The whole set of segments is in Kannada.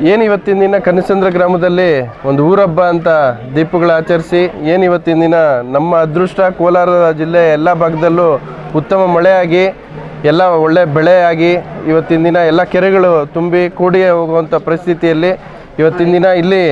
ಏನು ಇವತ್ತಿನ ದಿನ ಕನಸಂದ್ರ ಗ್ರಾಮದಲ್ಲಿ ಒಂದು ಊರಬ್ಬ ಅಂತ ದೀಪಗಳು ಆಚರಿಸಿ ಏನು ಇವತ್ತಿನ ದಿನ ನಮ್ಮ ಅದೃಷ್ಟ ಕೋಲಾರ ಜಿಲ್ಲೆ ಎಲ್ಲ ಭಾಗದಲ್ಲೂ ಉತ್ತಮ ಮಳೆಯಾಗಿ ಎಲ್ಲ ಒಳ್ಳೆ ಬೆಳೆಯಾಗಿ ಇವತ್ತಿನ ದಿನ ಎಲ್ಲ ಕೆರೆಗಳು ತುಂಬಿ ಕೂಡಿ ಹೋಗುವಂಥ ಪರಿಸ್ಥಿತಿಯಲ್ಲಿ ಇವತ್ತಿನ ದಿನ ಇಲ್ಲಿ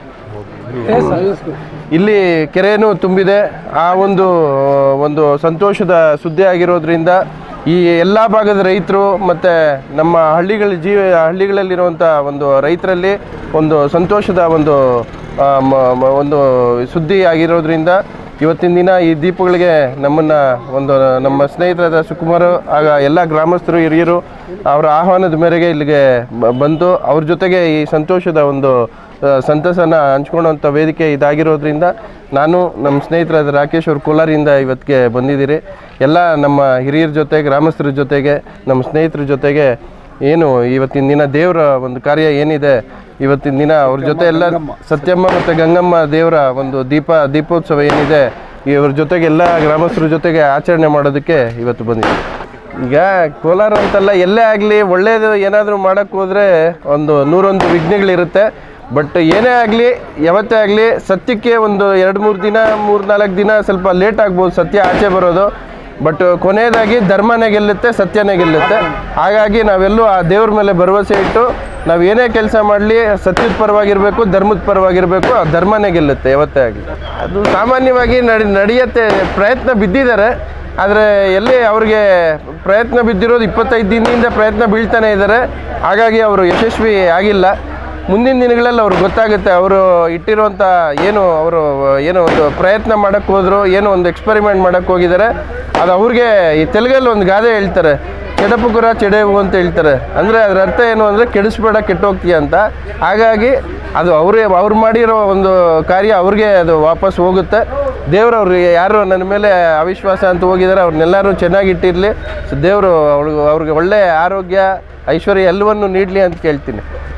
ಇಲ್ಲಿ ಕೆರೆನೂ ತುಂಬಿದೆ ಆ ಒಂದು ಒಂದು ಸಂತೋಷದ ಸುದ್ದಿ ಆಗಿರೋದ್ರಿಂದ ಈ ಎಲ್ಲ ಭಾಗದ ರೈತರು ಮತ್ತು ನಮ್ಮ ಹಳ್ಳಿಗಳ ಜೀವ ಹಳ್ಳಿಗಳಲ್ಲಿರುವಂಥ ಒಂದು ರೈತರಲ್ಲಿ ಒಂದು ಸಂತೋಷದ ಒಂದು ಆ, ಮ- ಮ- ಒಂದು ಸುದ್ದಿ ಆಗಿರೋದ್ರಿಂದ ಇವತ್ತಿನ ದಿನ ಈ ದೀಪಗಳಿಗೆ ನಮ್ಮನ್ನು ಒಂದು ನಮ್ಮ ಸ್ನೇಹಿತರಾದ ಸುಕುಮಾರ್ ಆಗ ಎಲ್ಲ ಗ್ರಾಮಸ್ಥರು ಹಿರಿಯರು ಅವರ ಆಹ್ವಾನದ ಮೇರೆಗೆ ಇಲ್ಲಿಗೆ ಬ- ಬಂದು ಅವ್ರ ಜೊತೆಗೆ ಈ ಸಂತೋಷದ ಒಂದು ಆ, ಸಂತಸನ ಹಂಚ್ಕೊಳ್ಳುವಂಥ ವೇದಿಕೆ ಇದಾಗಿರೋದ್ರಿಂದ ನಾನು ನಮ್ಮ ಸ್ನೇಹಿತರಾದ ರಾಕೇಶ್ ಅವ್ರು ಕೋಲಾರಿಂದ ಇವತ್ತಿಗೆ ಬಂದಿದ್ದೀರಿ ಎಲ್ಲ ನಮ್ಮ ಹಿರಿಯರ ಜೊತೆ ಗ್ರಾಮಸ್ಥರ ಜೊತೆಗೆ ನಮ್ಮ ಸ್ನೇಹಿತರ ಜೊತೆಗೆ ಏನು ಇವತ್ತಿನ ದಿನ ದೇವರ ಒಂದು ಕಾರ್ಯ ಏನಿದೆ ಇವತ್ತಿನ ದಿನ ಅವ್ರ ಜೊತೆ ಎಲ್ಲ ಸತ್ಯಮ್ಮ ಮತ್ತು ಗಂಗಮ್ಮ ದೇವರ ಒಂದು ದೀಪ ದೀಪೋತ್ಸವ ಏನಿದೆ ಇವ್ರ ಜೊತೆಗೆ ಎಲ್ಲ ಗ್ರಾಮಸ್ಥರ ಜೊತೆಗೆ ಆಚರಣೆ ಮಾಡೋದಕ್ಕೆ ಇವತ್ತು ಬಂದಿದ್ದೀವಿ ಈಗ ಕೋಲಾರ ಅಂತಲ್ಲ ಎಲ್ಲೇ ಆಗಲಿ ಒಳ್ಳೇದು ಏನಾದರೂ ಮಾಡೋಕ್ಕೆ ಹೋದರೆ ಒಂದು ನೂರೊಂದು ವಿಘ್ನಗಳಿರುತ್ತೆ ಬಟ್ ಏನೇ ಆಗಲಿ ಯಾವತ್ತೇ ಆಗಲಿ ಸತ್ಯಕ್ಕೆ ಒಂದು ಎರಡು ಮೂರು ದಿನ ಮೂರು ನಾಲ್ಕು ದಿನ ಸ್ವಲ್ಪ ಲೇಟ್ ಆಗ್ಬೋದು ಸತ್ಯ ಆಚೆ ಬರೋದು ಬಟ್ ಕೊನೆಯದಾಗಿ ಧರ್ಮನೇ ಗೆಲ್ಲುತ್ತೆ ಸತ್ಯನೇ ಗೆಲ್ಲುತ್ತೆ ಹಾಗಾಗಿ ನಾವೆಲ್ಲೂ ಆ ದೇವ್ರ ಮೇಲೆ ಭರವಸೆ ಇಟ್ಟು ನಾವು ಏನೇ ಕೆಲಸ ಮಾಡಲಿ ಸತ್ಯದ ಪರವಾಗಿರಬೇಕು ಧರ್ಮದ ಪರವಾಗಿರಬೇಕು ಆ ಧರ್ಮನೇ ಗೆಲ್ಲುತ್ತೆ ಯಾವತ್ತೇ ಆಗಲಿ ಅದು ಸಾಮಾನ್ಯವಾಗಿ ನಡಿ ನಡೆಯುತ್ತೆ ಪ್ರಯತ್ನ ಬಿದ್ದಿದ್ದಾರೆ ಆದರೆ ಎಲ್ಲಿ ಅವ್ರಿಗೆ ಪ್ರಯತ್ನ ಬಿದ್ದಿರೋದು ಇಪ್ಪತ್ತೈದು ದಿನದಿಂದ ಪ್ರಯತ್ನ ಬೀಳ್ತಾನೆ ಇದ್ದಾರೆ ಹಾಗಾಗಿ ಅವರು ಯಶಸ್ವಿ ಆಗಿಲ್ಲ ಮುಂದಿನ ದಿನಗಳಲ್ಲಿ ಅವ್ರಿಗೆ ಗೊತ್ತಾಗುತ್ತೆ ಅವರು ಇಟ್ಟಿರುವಂಥ ಏನು ಅವರು ಏನೋ ಒಂದು ಪ್ರಯತ್ನ ಮಾಡೋಕ್ಕೆ ಹೋದ್ರು ಏನೋ ಒಂದು ಎಕ್ಸ್ಪೆರಿಮೆಂಟ್ ಮಾಡೋಕ್ಕೆ ಹೋಗಿದ್ದಾರೆ ಅದು ಅವ್ರಿಗೆ ಈ ತೆಲುಗಲ್ಲಿ ಒಂದು ಗಾದೆ ಹೇಳ್ತಾರೆ ಕೆಡಪುಕುರ ಚೆಡೆವು ಅಂತ ಹೇಳ್ತಾರೆ ಅಂದರೆ ಅದರ ಅರ್ಥ ಏನು ಅಂದರೆ ಕೆಡಿಸ್ಬೇಡ ಕೆಟ್ಟೋಗ್ತೀಯ ಅಂತ ಹಾಗಾಗಿ ಅದು ಅವರೇ ಅವ್ರು ಮಾಡಿರೋ ಒಂದು ಕಾರ್ಯ ಅವ್ರಿಗೆ ಅದು ವಾಪಸ್ ಹೋಗುತ್ತೆ ದೇವರು ಅವ್ರಿಗೆ ಯಾರು ನನ್ನ ಮೇಲೆ ಅವಿಶ್ವಾಸ ಅಂತ ಹೋಗಿದ್ದಾರೆ ಅವ್ರನ್ನೆಲ್ಲರೂ ಚೆನ್ನಾಗಿಟ್ಟಿರಲಿ ಸೊ ದೇವರು ಅವ್ರಿಗೆ ಅವ್ರಿಗೆ ಒಳ್ಳೆಯ ಆರೋಗ್ಯ ಐಶ್ವರ್ಯ ಎಲ್ಲವನ್ನು ನೀಡಲಿ ಅಂತ ಕೇಳ್ತೀನಿ